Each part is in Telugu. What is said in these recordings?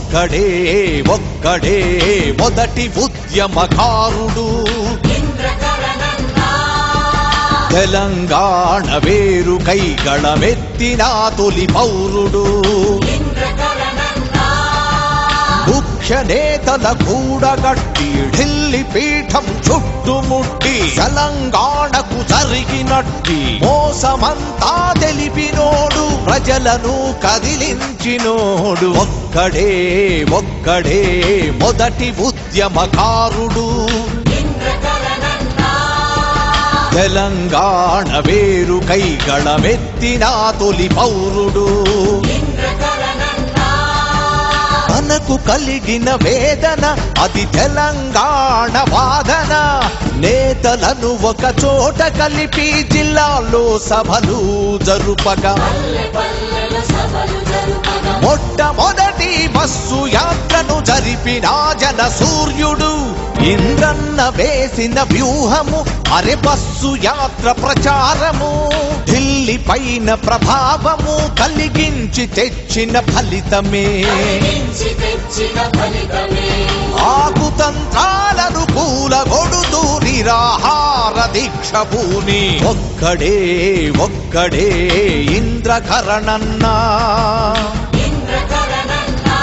ఒక్కడే ఒక్కడే మొదటి ఉద్యమకారుడు ఇంద్రకరణన్నా తెలంగాణ వేరు కైగళమెత్తిన తొలి పౌరుడు ఇంద్రకరణన్నా ముఖ్య నేతల కూడగట్టి ఢిల్లీ పీఠం చుట్టుముట్టి తెలంగాణకు జరిగినట్టి మోసమంతా తెలిపినోడు ప్రజలను కదిలించినోడు ఒక్కడే ఒక్కడే మొదటి ఉద్యమకారుడు ఇంద్రకరణన్నా తెలంగాణ వేరు కైగళమెత్తిన తొలి పౌరుడు ఇంద్రకరణన్నా మనకు కలిగిన వేదన అది తెలంగాణ వాదన నేతలను ఒక చోట కలిపి జిల్లాల్లో సభలు జరుపగా పల్లె పల్లెల సభలు జరుపగా మొట్టమొదటి బస్సు యాత్రను జరిపిన జన సూర్యుడు ఇంద్రన్న వేసిన వ్యూహము అరె బస్సు యాత్ర ప్రచారము ఢిల్లీ పైన ప్రభావము కలిగించి తెచ్చిన ఫలితమే నుంచి తెచ్చిన ఫలితమే ఆకుతంత్రాలను కూలగొడుతూ నిరాహార దీక్ష భూని ఒక్కడే ఒక్కడే ఇంద్రకరణన్నా ఇంద్రకరణన్నా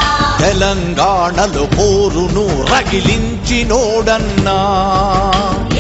తెలంగాణలో పోరును రగిలించినోడన్నా